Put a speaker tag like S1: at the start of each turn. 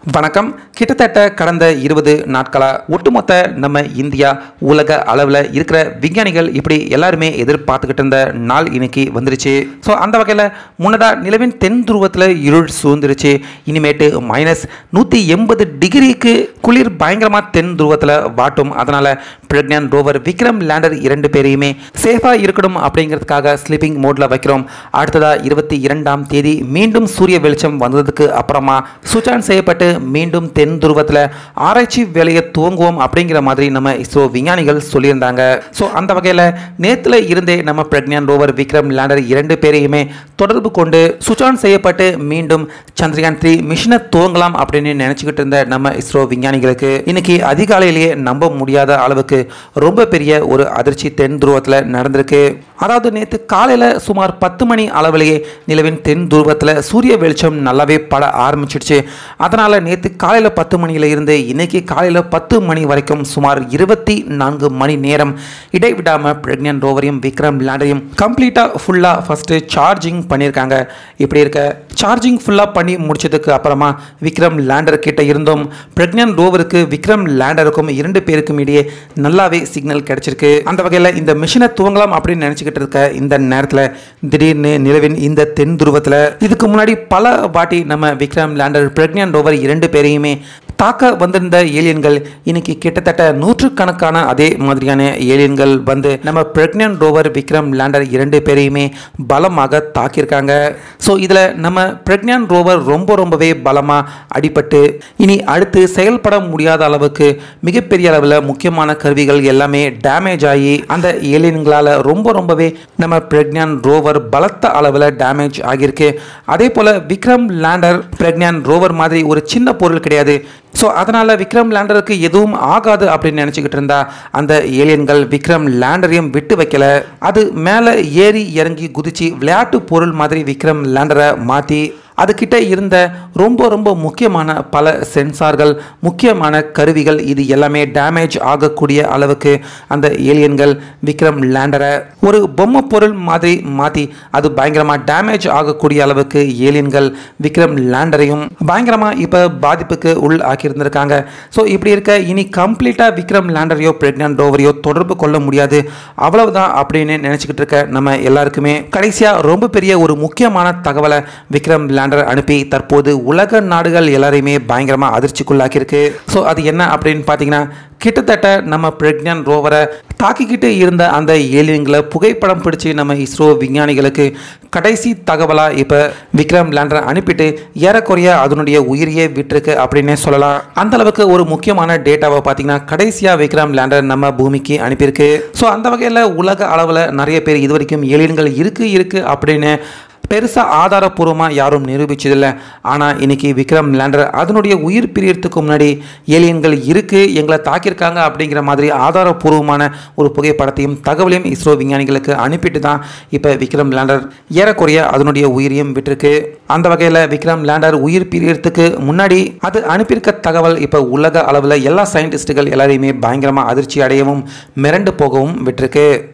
S1: வணக்கம் கிட்டத்தட்ட கடந்த இருபது நாட்களாக ஒட்டுமொத்த நம்ம இந்தியா உலக அளவில் இருக்கிற விஞ்ஞானிகள் இப்படி எல்லாருமே எதிர்பார்த்துக்கிட்டு இருந்த நாள் இன்னைக்கு வந்துருச்சு ஸோ அந்த வகையில் முன்னதாக நிலவின் தென் துருவத்தில் இருள் சூழ்ந்துருச்சு இனிமேட்டு மைனஸ் நூற்றி எண்பது டிகிரிக்கு குளிர் பயங்கரமாக தென் துருவத்தில் வாட்டும் அதனால் பிரக்ஞான் ரோவர் விக்ரம் லேண்டர் இரண்டு பேரையுமே சேஃபாக இருக்கணும் அப்படிங்கிறதுக்காக ஸ்லீப்பிங் மோடில் வைக்கிறோம் அடுத்ததாக இருபத்தி இரண்டாம் தேதி மீண்டும் சூரிய வெளிச்சம் வந்ததுக்கு அப்புறமா சுவிட்ச் ஆன் செய்யப்பட்டு மீண்டும் தென் துருவத்தில் ஆராய்ச்சி வேலையை துவங்குவோம் அப்படிங்கிற மாதிரி நம்ம இஸ்ரோ விஞ்ஞானிகள் சொல்லியிருந்தாங்க ஸோ அந்த வகையில் நேத்துல இருந்தே நம்ம பிரக்ஞான் ரோவர் விக்ரம் லேண்டர் இரண்டு பேரையுமே தொடர்பு கொண்டு சுவிட்ச் ஆன் செய்யப்பட்டு மீண்டும் சந்திரயான் த்ரீ மிஷினை துவங்கலாம் அப்படின்னு நினச்சிக்கிட்டு இருந்த நம்ம இஸ்ரோ விஞ்ஞானிகளுக்கு இன்னைக்கு அதிகாலையிலேயே நம்ப முடியாத அளவுக்கு ரொம்ப பெரிய ஒரு அதிர்ச்சி தென் துருவத்தில் நடந்திருக்கு அதாவது நேற்று காலையில் சுமார் பத்து மணி அளவிலேயே நிலவின் தென் துருவத்தில் சூரிய வெளிச்சம் நல்லாவே பட ஆரம்பிச்சிடுச்சு அதனால் நேற்று காலையில் பத்து மணியில இருந்து இன்னைக்கு காலையில் பத்து மணி வரைக்கும் சுமார் இருபத்தி நான்கு மணி நேரம் இடைவிடாமல் பிரக்ஞான் ரோவரையும் விக்ரம் லேண்டரையும் கம்ப்ளீட்டாக ஃபுல்லாக ஃபஸ்ட்டு சார்ஜிங் பண்ணியிருக்காங்க இப்படி இருக்க சார்ஜிங் ஃபுல்லாக பண்ணி முடிச்சதுக்கு அப்புறமா விக்ரம் லேண்டர் கிட்ட இருந்தும் பிரக்ஞான் ரோவருக்கு விக்ரம் லேண்டருக்கும் இரண்டு பேருக்கும் இடையே நல்லாவே சிக்னல் கிடைச்சிருக்கு அந்த வகையில் இந்த மிஷினை துவங்கலாம் அப்படின்னு நினச்சிக்கிட்டு இருக்க இந்த நேரத்தில் திடீர்னு நிலவின் இந்த தென் துருவத்தில் இதுக்கு முன்னாடி பல வாட்டி நம்ம விக்ரம் லேண்டர் பிரக்ஞான் ரோவர் இரண்டு பேரையுமே தாக்க வந்திருந்த ஏலியன்கள் இன்னைக்கு கிட்டத்தட்ட நூற்றுக்கணக்கான அதே மாதிரியான ஏலியன்கள் வந்து நம்ம பிரக்ஞான் ரோவர் விக்ரம் லேண்டர் இரண்டு பேரையுமே பலமாக தாக்கியிருக்காங்க ஸோ இதில் நம்ம பிரக்ஞான் ரோவர் ரொம்ப ரொம்பவே பலமாக அடிபட்டு இனி அடுத்து செயல்பட முடியாத அளவுக்கு மிகப்பெரிய அளவில் முக்கியமான கருவிகள் எல்லாமே டேமேஜ் ஆகி அந்த ஏலியன்களால் ரொம்ப ரொம்பவே நம்ம பிரக்ஞான் ரோவர் பலத்த அளவில் டேமேஜ் ஆகியிருக்கு அதே போல் விக்ரம் லேண்டர் பிரக்ஞான் ரோவர் மாதிரி ஒரு சின்ன பொருள் கிடையாது ஸோ அதனால் விக்ரம் லேண்டருக்கு எதுவும் ஆகாது அப்படின்னு நினச்சிக்கிட்டு இருந்தா அந்த ஏலியன்கள் விக்ரம் லேண்டரையும் விட்டு வைக்கல அது மேலே ஏறி இறங்கி குதிச்சு விளையாட்டு பொருள் மாதிரி விக்ரம் லேண்டரை மாற்றி அதுக்கிட்ட இருந்த ரொம்ப ரொம்ப முக்கியமான பல சென்சார்கள் முக்கியமான கருவிகள் இது எல்லாமே டேமேஜ் ஆகக்கூடிய அளவுக்கு அந்த ஏலியன்கள் விக்ரம் லேண்டரை ஒரு பொம்மை பொருள் மாதிரி மாற்றி அது பயங்கரமாக டேமேஜ் ஆகக்கூடிய அளவுக்கு ஏலியன்கள் விக்ரம் லேண்டரையும் பயங்கரமாக இப்போ பாதிப்புக்கு உள் ஆக்கியிருந்திருக்காங்க ஸோ இப்படி இருக்க இனி கம்ப்ளீட்டாக விக்ரம் லேண்டரையோ பிரெக்னன்ட் ரோவரையோ தொடர்பு கொள்ள முடியாது அவ்வளவுதான் அப்படின்னு நினச்சிக்கிட்டு இருக்க நம்ம எல்லாருக்குமே கடைசியாக ரொம்ப பெரிய ஒரு முக்கியமான தகவலை விக்ரம் லேண்டர் அனுப்பி தற்போது உலக நாடுகள் எல்லாரையுமே பயங்கரமாக அதிர்ச்சிக்குள்ளாக்கியிருக்கு ஸோ அது என்ன அப்படின்னு பார்த்தீங்கன்னா கிட்டத்தட்ட நம்ம பிரக்ஞான் ரோவரை தாக்கிக்கிட்டு இருந்த அந்த ஏலியன்களை புகைப்படம் பிடிச்சி நம்ம இஸ்ரோ விஞ்ஞானிகளுக்கு கடைசி தகவலாக இப்போ விக்ரம் லேண்டரை அனுப்பிட்டு ஏறக்குறைய அதனுடைய உயிரியே விட்டுருக்கு அப்படின்னே சொல்லலாம் அந்த அளவுக்கு ஒரு முக்கியமான டேட்டாவை பார்த்தீங்கன்னா கடைசியாக விக்ரம் லேண்டர் நம்ம பூமிக்கு அனுப்பியிருக்கு ஸோ அந்த வகையில் உலக அளவில் நிறைய பேர் இது வரைக்கும் ஏலியன்கள் இருக்குது இருக்குது அப்படின்னு பெருசாக ஆதாரப்பூர்வமாக யாரும் நிரூபிச்சதில்லை ஆனால் இன்னைக்கு விக்ரம் லேண்டர் அதனுடைய உயிர் பிரியறதுக்கு முன்னாடி ஏலியன்கள் இருக்குது எங்களை தாக்கியிருக்காங்க அப்படிங்கிற மாதிரி ஆதாரப்பூர்வமான ஒரு புகைப்படத்தையும் தகவலையும் இஸ்ரோ விஞ்ஞானிகளுக்கு அனுப்பிட்டு தான் இப்போ விக்ரம் லேண்டர் ஏறக்குறைய அதனுடைய உயிரையும் விட்டிருக்கு அந்த வகையில் விக்ரம் லேண்டர் உயிர் பிரியறதுக்கு முன்னாடி அது அனுப்பியிருக்க தகவல் இப்போ உலக அளவில் எல்லா சயின்டிஸ்ட்டுகள் எல்லாரையுமே பயங்கரமாக அதிர்ச்சி அடையவும் மிரண்டு போகவும் விட்டிருக்கு